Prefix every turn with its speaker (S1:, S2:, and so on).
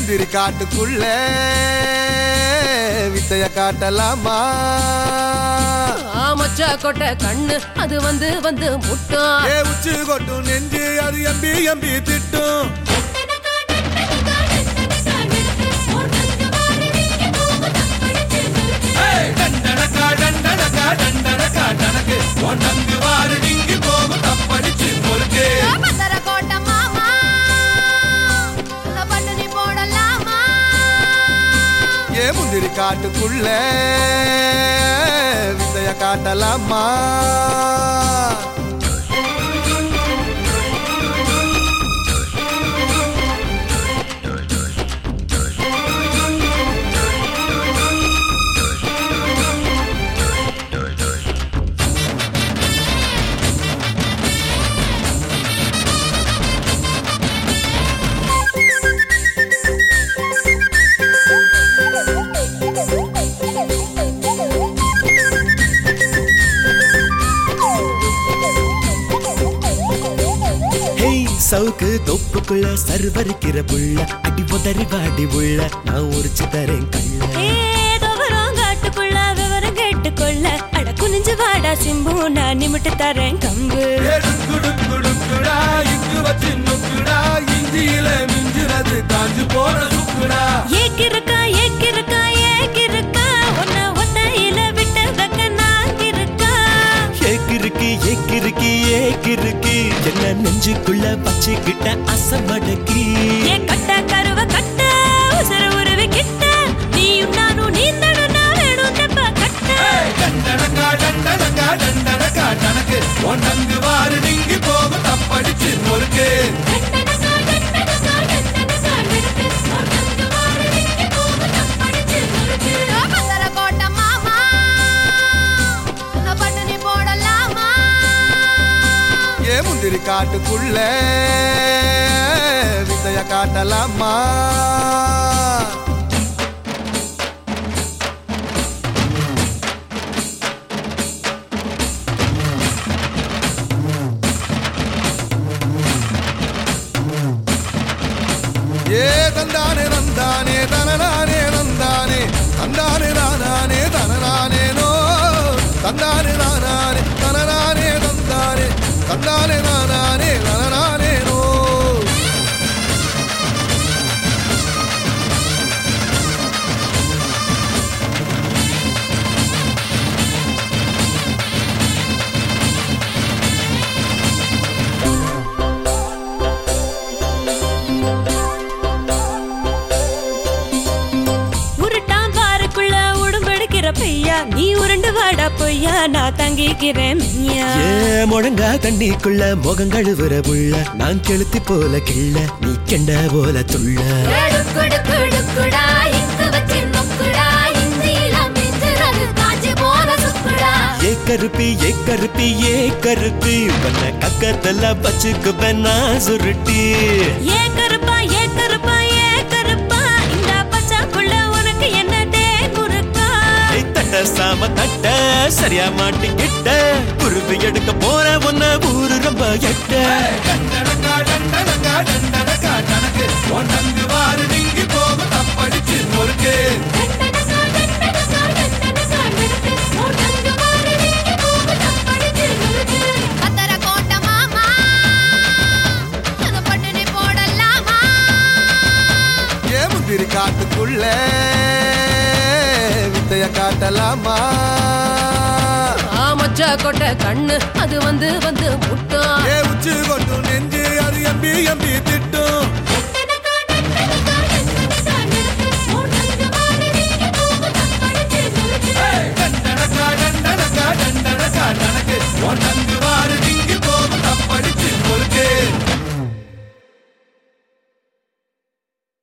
S1: முந்திரி காட்டுக்குள்ள வித்தைய காட்டலாமா
S2: ஆமச்சா கொட்ட கண்ணு அது வந்து வந்து முட்டும்
S1: ஏ உச்சி கொட்டும் நெஞ்சு அது எம்பி எம்பி திட்டும்
S3: டண்டனக்கா டண்டனக்கா டண்டனக்கா டனக்கு ஒன்னங்கு வாரு நீங்கி போகும் தப்படிச்சு பொறுக்கு
S4: பத்தர கோட்டை மாமா பண்ணு நீ போடலாமா
S1: ஏ முந்திரி காட்டுக்குள்ள வித்தைய காட்டலாமா
S5: ஹேய் சவுக்கு தொப்புக்குள்ள சர்வரிக்கிற புள்ள அடி உதறி வாடி உள்ள நான் உரிச்சு தரேன் கள்ள
S6: ஏதோ வரும் காட்டுக்குள்ள விவரம் கேட்டுக்கொள்ள அட குனிஞ்சு வாடா சிம்பு நான் நிமிட்டு தரேன் கம்பு
S3: எடுக்குடுக்குடுக்குடா இங்கு வச்சு நுக்குடா இஞ்சியில மிஞ்சுறது காஞ்சு போன சுக்குடா
S6: ஏக்கிருக்கா ஏக்கிருக்கா ஏக்கிருக்கா உன்ன ஒத்தையில விட்டு வைக்க நான் இருக்கா
S5: ஏக்கிருக்கு ஏக்கிருக்கு ஏக்கிருக்கு என்ன நெஞ்சுக்குள்ள வச்சுக்கிட்ட அசமடக்கி
S6: ஏ கட்ட கருவ கட்ட உசர உருவி கிட்ட நீயும் நானும் நீந்தணும்னா வேணும் தெப்ப கட்ட
S3: டண்டனக்கா டண்டனக்கா டண்டனக்கா டனக்கு ஒன்னங்கு வாரு நீங்கி போகும் தப்படிச்சு பொறுக்கு
S4: பத்தர கோட்டை மாமா பண்ணு நீ போடலாமா
S1: ஏ முந்திரி காட்டுக்குள்ள வித்தைய காட்டலாமா ஏ தந்தானே தந்தானே தனநானே தந்தானே தந்தானே தானானே தனநானே நோ தந்தானே தானானே தனநானே தந்தானே தந்தானே தானானே தனநானே நோ
S6: உருட்டான் பாருக்குள்ள உடும்பெடுக்கிற பையா நீ உருண்டு வாடா பொய்யா நான் தங்கிக்கிறேன் மெய்யா
S5: ஏ முழங்கா தண்ணிக்குள்ள முகம் கழுவுற புள்ள நான் கெளுத்தி போல கிள்ள நீ கெண்ட போல துள்ள
S4: எடுக்குடுக்குடுக்குடா இங்கு வச்சு நொக்குடா இந்தியில மிஞ்சுறது காஞ்சி போன சுக்குடா
S5: ஏ கருப்பி ஏ கருப்பி ஏ கருப்பி உன்னை கக்கத்துல வச்சுக்குவேன் நான் சுருட்டி
S6: ஏ கருப்பா ஏ கருப்பா ஏ கருப்பா இந்த பச்சை புள்ள உனக்கு என்ன தே குறுக்கா
S5: ஏய், தட்ட சாம தட்ட சரியா மாட்டிக்கிட்ட குருவி எடுக்க போற உன்ன ஊரு ரொம்ப எட்ட
S3: டண்டனக்கா டண்டனக்கா டண்டனக்கா டனக்கு ஒன்னங்கு வாரு நீங்கி போகும் தப்படிச்சு பொறுக்கு
S4: பத்தர கோட்டை மாமா பண்ணு நீ போடலாமா
S1: ஏ முந்திரி காட்டுக்குள்ள வித்தைய காட்டலாமா
S2: ஆமச்சா கொட்ட கண்ணு அது வந்து வந்து முட்டும்
S1: ஏ உச்சி கொட்டும் நெஞ்சு அது எம்பி எம்பி